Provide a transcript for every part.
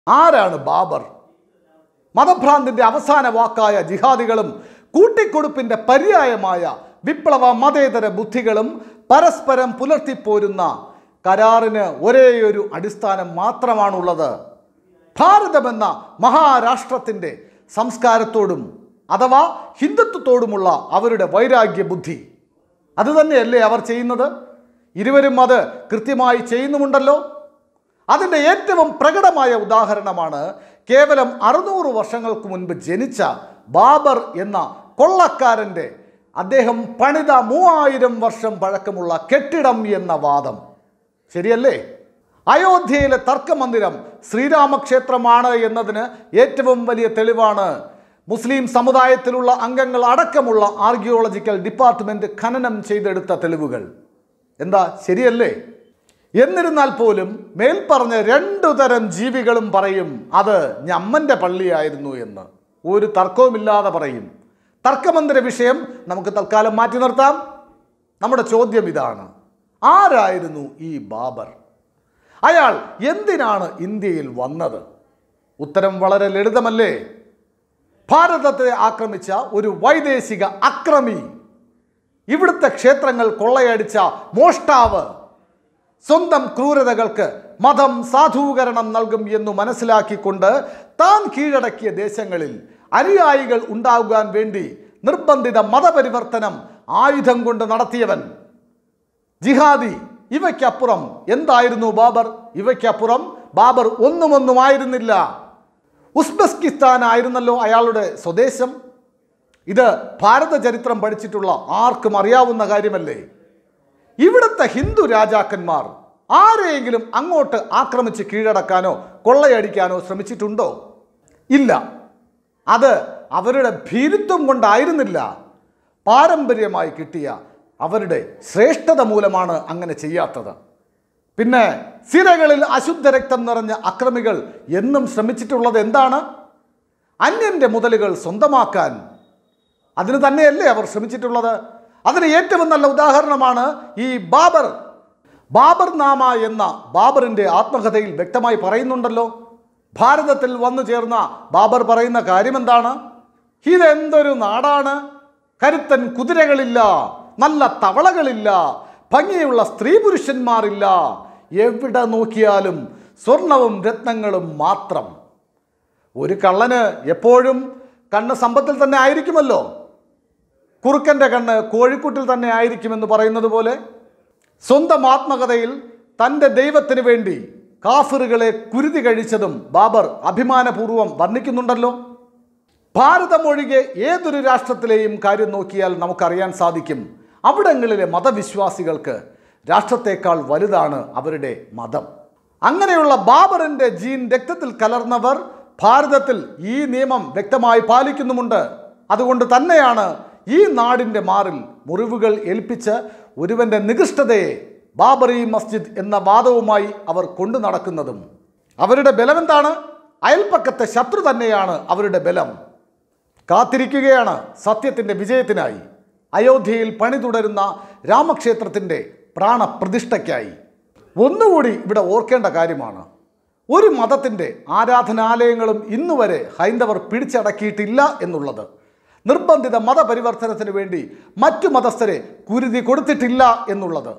ആരാണ് ബാബർ മതഭ്രാന്തിന്റെ അവസാന വാക്കായ ജിഹാദികളും കൂട്ടിക്കൊടുപ്പിന്റെ പര്യായമായ വിപ്ലവ മതേതര ബുദ്ധികളും പരസ്പരം പുലർത്തിപ്പോരുന്ന കരാറിന് ഒരേയൊരു അടിസ്ഥാനം മാത്രമാണുള്ളത് ഭാരതമെന്ന മഹാരാഷ്ട്രത്തിൻ്റെ സംസ്കാരത്തോടും അഥവാ ഹിന്ദുത്വത്തോടുമുള്ള അവരുടെ വൈരാഗ്യ ബുദ്ധി അതുതന്നെയല്ലേ അവർ ചെയ്യുന്നത് ഇരുവരും അത് കൃത്യമായി ചെയ്യുന്നുമുണ്ടല്ലോ അതിൻ്റെ ഏറ്റവും പ്രകടമായ ഉദാഹരണമാണ് കേവലം അറുന്നൂറ് വർഷങ്ങൾക്ക് മുൻപ് ജനിച്ച ബാബർ എന്ന കൊള്ളക്കാരൻ്റെ അദ്ദേഹം പണിത മൂവായിരം വർഷം പഴക്കമുള്ള കെട്ടിടം എന്ന വാദം ശരിയല്ലേ അയോധ്യയിലെ തർക്കമന്ദിരം ശ്രീരാമക്ഷേത്രമാണ് എന്നതിന് ഏറ്റവും വലിയ തെളിവാണ് മുസ്ലിം സമുദായത്തിലുള്ള അംഗങ്ങൾ അടക്കമുള്ള ആർക്കിയോളജിക്കൽ ഡിപ്പാർട്ട്മെന്റ് ഖനനം ചെയ്തെടുത്ത തെളിവുകൾ എന്താ ശരിയല്ലേ എന്നിരുന്നാൽ പോലും മേൽപ്പറഞ്ഞ രണ്ടു തരം ജീവികളും പറയും അത് ഞമ്മന്റെ പള്ളിയായിരുന്നു എന്ന് ഒരു തർക്കവുമില്ലാതെ പറയും തർക്കമന്ദിര വിഷയം നമുക്ക് തൽക്കാലം മാറ്റി നിർത്താം നമ്മുടെ ചോദ്യം ഇതാണ് ആരായിരുന്നു ഈ ബാബർ അയാൾ എന്തിനാണ് ഇന്ത്യയിൽ വന്നത് ഉത്തരം വളരെ ലളിതമല്ലേ ഭാരതത്തെ ആക്രമിച്ച ഒരു വൈദേശിക അക്രമി ഇവിടുത്തെ ക്ഷേത്രങ്ങൾ കൊള്ളയടിച്ച മോഷ്ടാവ് സ്വന്തം ക്രൂരതകൾക്ക് മതം സാധൂകരണം നൽകും എന്ന് മനസ്സിലാക്കിക്കൊണ്ട് താൻ കീഴടക്കിയ ദേശങ്ങളിൽ അനുയായികൾ ഉണ്ടാകുവാൻ വേണ്ടി നിർബന്ധിത മതപരിവർത്തനം ആയുധം കൊണ്ട് നടത്തിയവൻ ജിഹാദി ഇവയ്ക്കപ്പുറം എന്തായിരുന്നു ബാബർ ഇവയ്ക്കപ്പുറം ബാബർ ഒന്നുമൊന്നുമായിരുന്നില്ല ഉസ്ബെസ്കിസ്ഥാൻ ആയിരുന്നല്ലോ അയാളുടെ സ്വദേശം ഇത് ഭാരത ചരിത്രം പഠിച്ചിട്ടുള്ള ആർക്കും അറിയാവുന്ന കാര്യമല്ലേ ഇവിടുത്തെ ഹിന്ദു രാജാക്കന്മാർ ആരെയെങ്കിലും അങ്ങോട്ട് ആക്രമിച്ച് കീഴടക്കാനോ കൊള്ളയടിക്കാനോ ശ്രമിച്ചിട്ടുണ്ടോ ഇല്ല അത് അവരുടെ ഭീരുത്വം കൊണ്ടായിരുന്നില്ല പാരമ്പര്യമായി കിട്ടിയ അവരുടെ ശ്രേഷ്ഠത മൂലമാണ് അങ്ങനെ ചെയ്യാത്തത് പിന്നെ സിരകളിൽ അശുദ്ധ രക്തം നിറഞ്ഞ അക്രമികൾ എന്നും ശ്രമിച്ചിട്ടുള്ളത് എന്താണ് അന്യന്റെ മുതലുകൾ സ്വന്തമാക്കാൻ അതിന് തന്നെയല്ലേ അവർ ശ്രമിച്ചിട്ടുള്ളത് അതിന് ഏറ്റവും നല്ല ഉദാഹരണമാണ് ഈ ബാബർ ബാബർ നാമ എന്ന ബാബറിന്റെ ആത്മകഥയിൽ വ്യക്തമായി പറയുന്നുണ്ടല്ലോ ഭാരതത്തിൽ വന്നു ചേർന്ന ബാബർ പറയുന്ന കാര്യം എന്താണ് ഇതെന്തൊരു നാടാണ് കരുത്തൻ കുതിരകളില്ല നല്ല തവളകളില്ല ഭംഗിയുള്ള സ്ത്രീ പുരുഷന്മാരില്ല എവിടെ നോക്കിയാലും സ്വർണവും രത്നങ്ങളും മാത്രം ഒരു കള്ളന് എപ്പോഴും കണ്ണ് സമ്പത്തിൽ തന്നെ ആയിരിക്കുമല്ലോ കുറുക്കൻ്റെ കണ്ണ് കോഴിക്കുട്ടിൽ തന്നെ ആയിരിക്കുമെന്ന് പറയുന്നത് പോലെ സ്വന്തം ആത്മകഥയിൽ തൻ്റെ ദൈവത്തിന് വേണ്ടി കാഫിറുകളെ കുരുതി കഴിച്ചതും ബാബർ അഭിമാനപൂർവ്വം വർണ്ണിക്കുന്നുണ്ടല്ലോ ഭാരതം ഒഴികെ ഏതൊരു രാഷ്ട്രത്തിലെയും കാര്യം നോക്കിയാൽ നമുക്കറിയാൻ സാധിക്കും അവിടങ്ങളിലെ മതവിശ്വാസികൾക്ക് രാഷ്ട്രത്തെക്കാൾ വലുതാണ് അവരുടെ മതം അങ്ങനെയുള്ള ബാബറിന്റെ ജീൻ രക്തത്തിൽ കലർന്നവർ ഭാരതത്തിൽ ഈ നിയമം വ്യക്തമായി പാലിക്കുന്നുമുണ്ട് അതുകൊണ്ട് തന്നെയാണ് ഈ നാടിൻ്റെ മാറിൽ മുറിവുകൾ ഏൽപ്പിച്ച് ഒരുവന്റെ നികൃഷ്ടതയെ ബാബറി മസ്ജിദ് എന്ന വാദവുമായി അവർ കൊണ്ടു നടക്കുന്നതും അവരുടെ ബലമെന്താണ് അയൽപ്പക്കത്തെ ശത്രു തന്നെയാണ് അവരുടെ ബലം കാത്തിരിക്കുകയാണ് സത്യത്തിൻ്റെ വിജയത്തിനായി അയോധ്യയിൽ പണി തുടരുന്ന രാമക്ഷേത്രത്തിൻ്റെ പ്രാണപ്രതിഷ്ഠയ്ക്കായി ഒന്നുകൂടി ഇവിടെ ഓർക്കേണ്ട കാര്യമാണ് ഒരു മതത്തിൻ്റെ ആരാധനാലയങ്ങളും ഇന്നുവരെ ഹൈന്ദവർ പിടിച്ചടക്കിയിട്ടില്ല എന്നുള്ളത് നിർബന്ധിത മതപരിവർത്തനത്തിന് വേണ്ടി മറ്റു മതസ്ഥരെ കുരുതി കൊടുത്തിട്ടില്ല എന്നുള്ളത്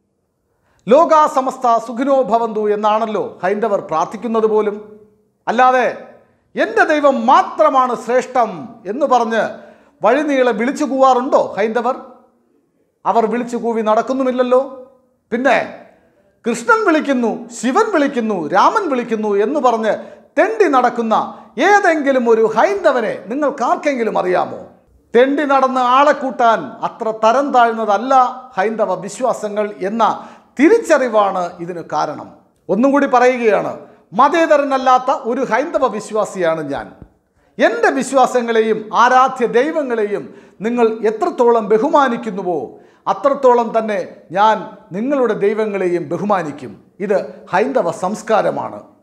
ലോകാസമസ്ത സുഖിനോ ഭവന്തു എന്നാണല്ലോ ഹൈന്ദവർ പ്രാർത്ഥിക്കുന്നത് പോലും അല്ലാതെ എൻ്റെ ദൈവം മാത്രമാണ് ശ്രേഷ്ഠം എന്ന് പറഞ്ഞ് വഴിനീളെ വിളിച്ചു കൂവാറുണ്ടോ ഹൈന്ദവർ അവർ വിളിച്ചു കൂവി നടക്കുന്നുമില്ലല്ലോ പിന്നെ കൃഷ്ണൻ വിളിക്കുന്നു ശിവൻ വിളിക്കുന്നു രാമൻ വിളിക്കുന്നു എന്ന് പറഞ്ഞ് തെണ്ടി നടക്കുന്ന ഏതെങ്കിലും ഒരു ഹൈന്ദവനെ നിങ്ങൾക്കാർക്കെങ്കിലും അറിയാമോ തെണ്ടി നടന്ന് ആളെ കൂട്ടാൻ അത്ര തരം താഴ്ന്നതല്ല ഹൈന്ദവ വിശ്വാസങ്ങൾ എന്ന തിരിച്ചറിവാണ് ഇതിന് കാരണം ഒന്നും കൂടി പറയുകയാണ് മതേതരനല്ലാത്ത ഒരു ഹൈന്ദവ വിശ്വാസിയാണ് ഞാൻ എൻ്റെ വിശ്വാസങ്ങളെയും ആരാധ്യ ദൈവങ്ങളെയും നിങ്ങൾ എത്രത്തോളം ബഹുമാനിക്കുന്നുവോ അത്രത്തോളം തന്നെ ഞാൻ നിങ്ങളുടെ ദൈവങ്ങളെയും ബഹുമാനിക്കും ഇത് ഹൈന്ദവ സംസ്കാരമാണ്